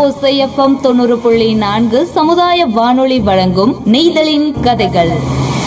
ஓசைஎஃப்எம் தொண்ணூறு புள்ளி நான்கு சமுதாய வானொலி வழங்கும் நெய்தலின் கதைகள்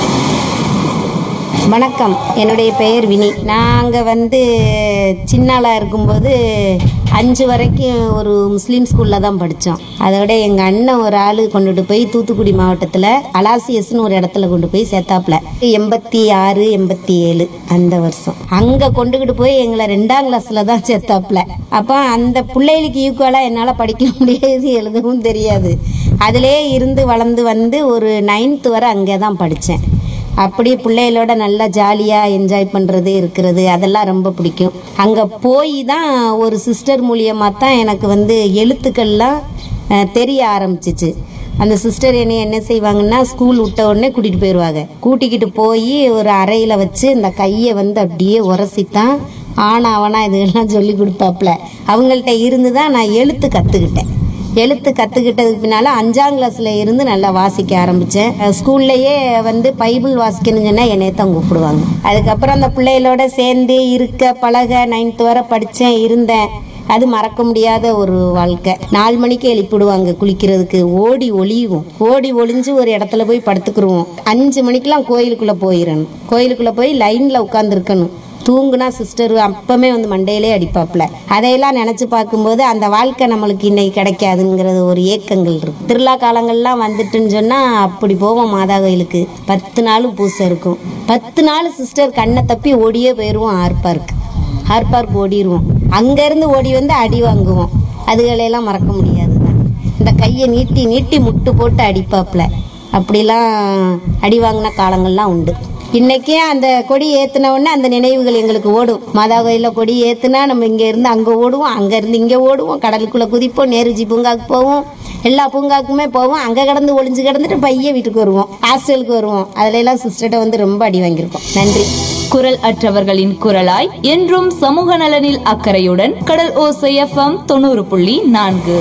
வணக்கம் என்னுடைய பெயர் வினி நாங்கள் வந்து சின்னாளா இருக்கும்போது அஞ்சு வரைக்கும் ஒரு முஸ்லீம் ஸ்கூலில் தான் படித்தோம் அதோட எங்கள் அண்ணன் ஒரு ஆள் கொண்டுட்டு போய் தூத்துக்குடி மாவட்டத்தில் அலாசியஸ்னு ஒரு இடத்துல கொண்டு போய் சேர்த்தாப்புல எண்பத்தி ஆறு எண்பத்தி ஏழு அந்த வருஷம் அங்கே கொண்டுக்கிட்டு போய் எங்களை ரெண்டாம் கிளாஸில் தான் சேர்த்தாப்புல அப்போ அந்த பிள்ளைகளுக்கு ஈக்குவலாக என்னால் படிக்க முடியாது எழுதவும் தெரியாது அதிலே இருந்து வளர்ந்து வந்து ஒரு நைன்த்து வரை அங்கே தான் படித்தேன் அப்படி பிள்ளைகளோட நல்லா ஜாலியாக என்ஜாய் பண்ணுறது இருக்கிறது அதெல்லாம் ரொம்ப பிடிக்கும் அங்கே போய் தான் ஒரு சிஸ்டர் மூலியமாக தான் எனக்கு வந்து எழுத்துக்கள்லாம் அஹ், தெரிய ஆரம்பிச்சிச்சு அந்த சிஸ்டர் என்னை என்ன செய்வாங்கன்னா ஸ்கூல் விட்ட உடனே கூட்டிகிட்டு போயிடுவாங்க கூட்டிக்கிட்டு போய் ஒரு அறையில் வச்சு இந்த கையை வந்து அப்படியே உரசித்தான் ஆனாவனா இதெல்லாம் சொல்லி கொடுப்பாப்புல அவங்கள்ட்ட இருந்து தான் நான் எழுத்து கற்றுக்கிட்டேன் எழுத்து கற்றுக்கிட்டதுக்கு பின்னால் அஞ்சாம் கிளாஸில் இருந்து நல்லா வாசிக்க ஆரம்பித்தேன் ஸ்கூல்லையே வந்து பைபிள் வாசிக்கணும்னு சொன்னால் என்னைய தான் கூப்பிடுவாங்க அதுக்கப்புறம் அந்த பிள்ளைகளோட சேர்ந்து இருக்க பழக நைன்த்து வரை படித்தேன் இருந்தேன் அது மறக்க முடியாத ஒரு வாழ்க்கை நாலு மணிக்கு எழுப்பிடுவாங்க குளிக்கிறதுக்கு ஓடி ஒளியுவோம் ஓடி ஒளிஞ்சு ஒரு இடத்துல போய் படுத்துக்கிருவோம் அஞ்சு மணிக்கெல்லாம் கோயிலுக்குள்ளே போயிடணும் கோயிலுக்குள்ளே போய் லைனில் உட்காந்துருக்கணும் தூங்குனா சிஸ்டர் அப்பமே வந்து மண்டையிலே அடிப்பாப்புல அதையெல்லாம் நினச்சி பார்க்கும்போது அந்த வாழ்க்கை நம்மளுக்கு இன்னைக்கு கிடைக்காதுங்கிறது ஒரு ஏக்கங்கள் இருக்கு திருவிழா காலங்கள்லாம் வந்துட்டுன்னு சொன்னால் அப்படி போவோம் மாதா கோயிலுக்கு பத்து நாளும் பூசை இருக்கும் பத்து நாள் சிஸ்டர் கண்ணை தப்பி ஓடியே போயிடுவோம் ஆர்பார்க்கு ஆர்பார்க் ஓடிடுவோம் அங்கேருந்து ஓடி வந்து அடி வாங்குவோம் அதுகளையெல்லாம் மறக்க முடியாது தான் இந்த கையை நீட்டி நீட்டி முட்டு போட்டு அடிப்பாப்புல அப்படிலாம் அடி வாங்கின காலங்கள்லாம் உண்டு இன்னைக்கே அந்த கொடி ஏத்துன உடனே அந்த நினைவுகள் எங்களுக்கு ஓடும் மாதா கோயிலில் கொடி ஏத்துனா நம்ம இங்க இருந்து அங்க ஓடுவோம் அங்க இருந்து இங்க ஓடுவோம் கடலுக்குள்ள குதிப்போம் நேருஜி பூங்காவுக்கு போவோம் எல்லா பூங்காக்குமே போவோம் அங்க கடந்து ஒளிஞ்சு கிடந்துட்டு பைய வீட்டுக்கு வருவோம் ஹாஸ்டலுக்கு வருவோம் அதுல எல்லாம் சிஸ்டர்கிட்ட வந்து ரொம்ப அடி வாங்கியிருக்கோம் நன்றி குரல் அற்றவர்களின் குரலாய் என்றும் சமூக நலனில் அக்கறையுடன் கடல் ஓசைஎஃப்எம் தொண்ணூறு புள்ளி நான்கு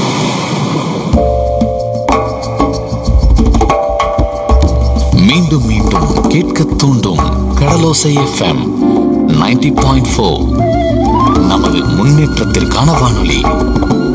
மீண்டும் மீண்டும் கேட்க தூண்டும் கடலோசை எஃப்எம் 90.4 பாயிண்ட் நமது முன்னேற்றத்திற்கான வானொலி